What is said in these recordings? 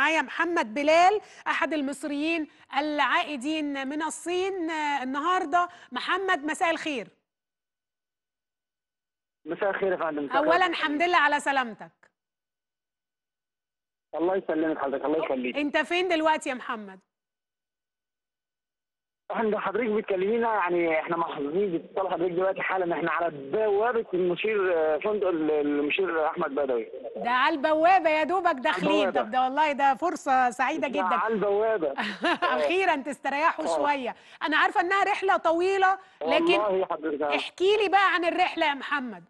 معايا محمد بلال احد المصريين العائدين من الصين آه، النهارده محمد مساء الخير مساء الخير يا فندم مساء اولا الخير. الحمد لله على سلامتك الله يسلمك حضرتك الله يخليك انت فين دلوقتي يا محمد احنا حضرتك بتكلمينا يعني احنا محظوظين باتصال حضرتك دلوقتي حالا احنا على بوابه المشير آه، فندق ال- المشير احمد بدوي ده على البوابه يا دوبك داخلين البوابة. طب ده والله ده فرصه سعيده احنا جدا على البوابه اخيرا تستريحوا آه. شويه انا عارفه انها رحله طويله لكن والله حضرتك احكي لي بقى عن الرحله يا محمد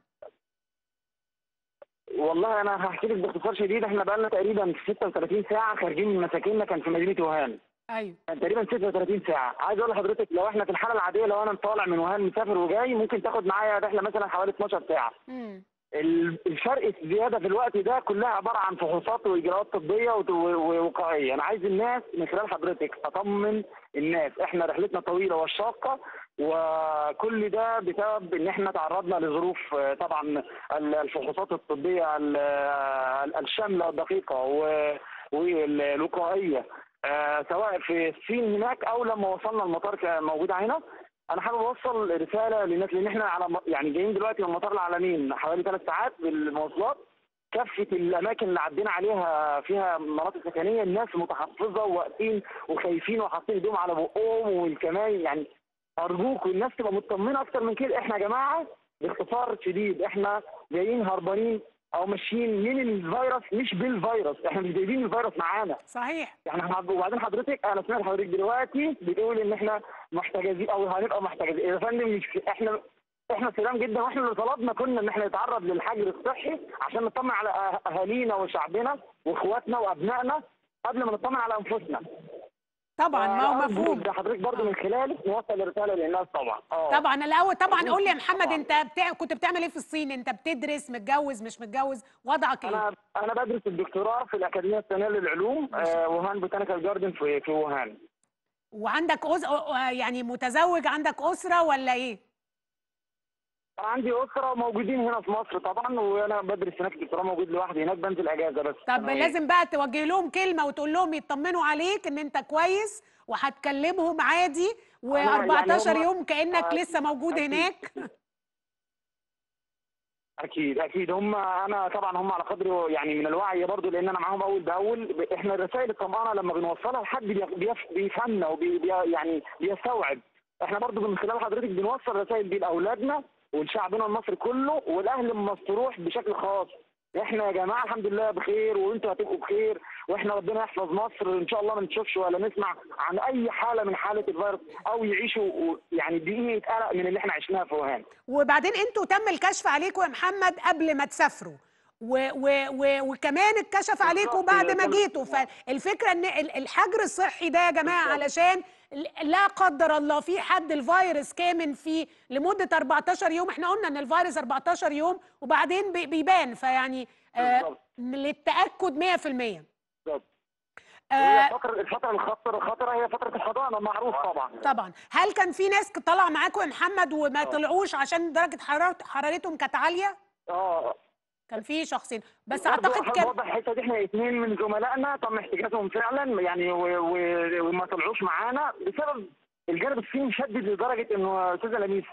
والله انا هحكي لك باختصار شديد احنا بقالنا تقريبا 36 ساعه خارجين من مساكننا كان في مدينه وهان ايوه كان تقريبا 36 ساعه عايز اقول لحضرتك لو احنا في الحاله العاديه لو انا طالع من وهان مسافر وجاي ممكن تاخد معايا رحله مثلا حوالي 12 ساعه امم ال- الفرق الزياده في الوقت ده كلها عباره عن فحوصات واجراءات طبيه وت- و- ووقائيه انا عايز الناس من خلال حضرتك اطمن الناس احنا رحلتنا طويله وشاقه وكل ده بسبب ان احنا تعرضنا لظروف آه، طبعا ال- الفحوصات الطبيه ال- ال- الشامله والدقيقه و- والوقائيه آه، سواء في الصين هناك او لما وصلنا المطار كان موجوده هنا انا حابب اوصل رساله للناس لان احنا على م- يعني جايين دلوقتي من مطار العالمين حوالي ثلاث ساعات بالمواصلات كافه الاماكن اللي عدينا عليها فيها مناطق سكنيه الناس متحفظه وواقفين وخايفين وحاطين ايديهم على بقهم والكمان يعني ارجوكم الناس تبقى مطمنه اكتر من كده احنا يا جماعه باختصار شديد احنا جايين هربانين او ماشيين من الفيروس مش بالفيروس احنا مش جايبين الفيروس معانا صحيح يعني احنا وبعدين حضرتك انا سمعت حضرتك دلوقتي بتقول ان احنا محتجزين او هنبقى محتجزين يا فندم مش احنا احنا سلام جدا واحنا اللي طلبنا كنا ان احنا نتعرض للحجر الصحي عشان نطمن على أه- اهالينا وشعبنا واخواتنا وابنائنا قبل ما نطمن على انفسنا طبعا ما هو فأرجو مفهوم ده حضرتك برضه من خلالك نوصل الرساله للناس طبعا اه طبعا الاول طبعا أكيد. قول لي يا محمد طبعاً. انت بتاع كنت بتعمل ايه في الصين انت بتدرس متجوز مش متجوز وضعك ايه انا انا بدرس الدكتوراه في الاكاديميه الثانويه للعلوم آه وهان بوتانيكال جاردن في في وهان وعندك أز... يعني متزوج عندك اسره ولا ايه أنا عندي أسرة موجودين هنا في مصر طبعا وأنا بدرس هناك دكتوراه موجود لوحدي هناك بنزل أجازة بس طب أنا لازم بقى توجه لهم كلمه وتقول لهم يطمنوا عليك ان انت كويس وهتكلمهم عادي و14 يعني هم- يوم كانك آه، لسه موجود أكيد. هناك أكيد أكيد هم أنا طبعا هم على قدر يعني من الوعي برضو لأن أنا معاهم أول بأول إحنا الرسائل الطمأنة لما بنوصلها لحد بي- بيف- بيفهمنا وبي بي يعني بيستوعب إحنا برضو من خلال حضرتك بنوصل الرسائل دي لأولادنا ولشعبنا المصري كله والأهل مستروح بشكل خاص احنا يا جماعه الحمد لله بخير وانتوا هتبقوا بخير واحنا ربنا يحفظ مصر ان شاء الله ما نشوفش ولا نسمع عن اي حاله من حاله الفيروس او يعيشوا يعني دقيقه قلق من اللي احنا عشناها في وهان وبعدين انتوا تم الكشف عليكم يا محمد قبل ما تسافروا و و و وكمان اتكشف عليكم بالظبط، بعد ما كل- جيتوا فالفكره ان ال- الحجر الصحي ده يا جماعه بالظبط. علشان ل- لا قدر الله في حد الفيروس كامن فيه لمده 14 يوم احنا قلنا ان الفيروس 14 يوم وبعدين بي- بيبان فيعني آه بالظبط. للتاكد 100% بالظبط آه هي فتره الفتره الخطره الخطره هي فتره الحضانه معروف طبعا طبعا هل كان في ناس طالعه معاكم يا محمد وما آه. طلعوش عشان درجه حرارة حرارتهم كانت عاليه اه كان في شخصين بس برضه اعتقد أحب كان اوضح الحته دي احنا اثنين من زملائنا تم احتجازهم فعلا يعني و... و... وما طلعوش معانا بسبب الجانب الصيني شدد لدرجه انه استاذه لميس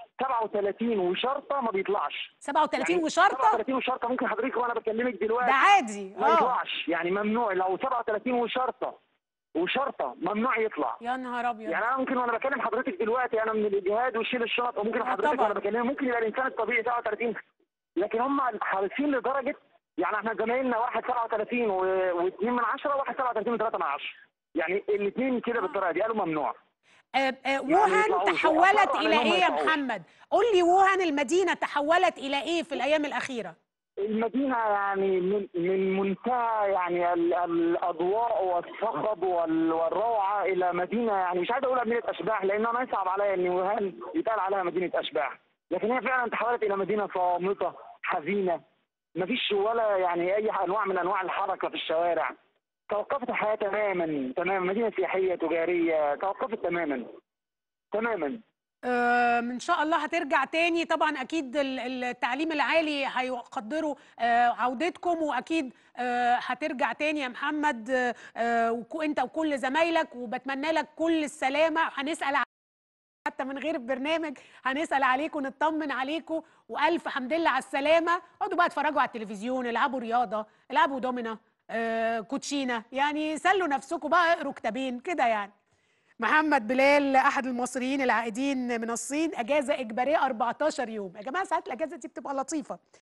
37 وشرطه ما بيطلعش 37 يعني وشرطه 37 وشرطه ممكن حضرتك وانا بكلمك دلوقتي ده عادي ما اه يطلعش يعني ممنوع لو 37 وشرطه وشرطه ممنوع يطلع يا نهار ابيض يعني انا ممكن وانا بكلم حضرتك دلوقتي انا من الاجهاد وشيل الشنط وممكن آه حضرتك طبعاً. وانا بكلمك ممكن يبقى الانسان الطبيعي 37 لكن هم حريصين لدرجه يعني احنا زمايلنا واحد 37 و2 من 10 واحد 37 و3 من 10 يعني الاثنين كده بالطريقه دي قالوا ممنوع آه آه ووهان يطلعوش. تحولت أصروا على الى إنهم ما ايه يا يطلعوش. محمد قول لي ووهان المدينه تحولت الى ايه في الايام الاخيره المدينة يعني من من منتهى يعني ال- الاضواء والصخب وال- والروعة الى مدينة يعني مش عايز اقولها مدينة اشباح لان انا يصعب عليا ان وهان يتقال عليها مدينة اشباح لكن هي فعلا تحولت الى مدينة صامتة حزينة مفيش ولا يعني اي انواع من انواع الحركة في الشوارع توقفت الحياة تماما تماما مدينة سياحية تجارية توقفت تماما تماما آم، ان شاء الله هترجع تاني طبعا اكيد ال- التعليم العالي هيقدروا آه، عودتكم واكيد آه، هترجع تاني يا محمد آه، آه، وك- انت وكل زمايلك وبتمنى لك كل السلامه هنسال حتى من غير البرنامج هنسال عليكم نطمن عليكم والف حمد لله على السلامه اقعدوا بقى اتفرجوا على التلفزيون العبوا رياضه العبوا دومينا آه، كوتشينه يعني سلوا نفسكم بقى اقروا كتابين كده يعني محمد بلال احد المصريين العائدين من الصين اجازه اجباريه 14 يوم يا جماعه ساعات الاجازه دي بتبقى لطيفه